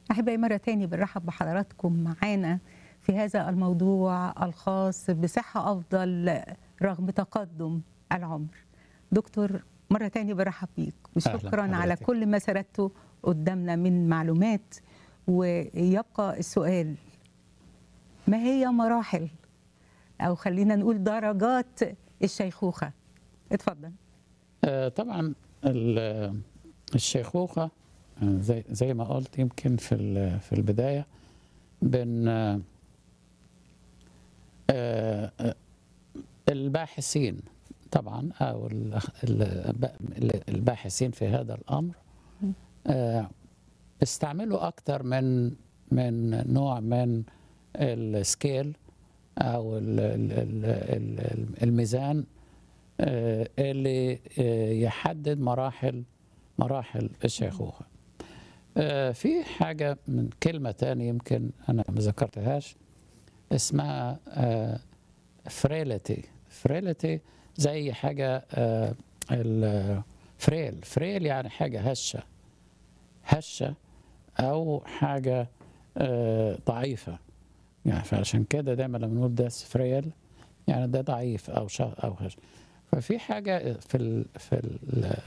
أحبائي مرة تاني بنرحب بحضراتكم معانا في هذا الموضوع الخاص بصحة أفضل رغم تقدم العمر دكتور مرة تاني برحب بيك وشكرا أهلاً على حضرتك. كل ما سردته قدامنا من معلومات ويبقى السؤال ما هي مراحل أو خلينا نقول درجات الشيخوخة اتفضل آه، طبعا ال- الشيخوخة آه، زي زي ما قلت يمكن في ال- في البداية بين آه، آه، الباحثين طبعا او ال- ال- الباحثين في هذا الامر آه، استعملوا اكثر من من نوع من السكيل او ال- ال- ال- ال- الميزان آه، اللي آه، يحدد مراحل مراحل الشيخوخة آه، في حاجة من كلمة تانية يمكن أنا ما ذكرتهاش اسمها فريلتي فريلتي زي حاجة الفريل فريل يعني حاجة هشة هشة أو حاجة آه، ضعيفة يعني فعشان كده دايما لما نقول ده فريل يعني ده ضعيف أو شا أو هش ففي حاجة في ال في ال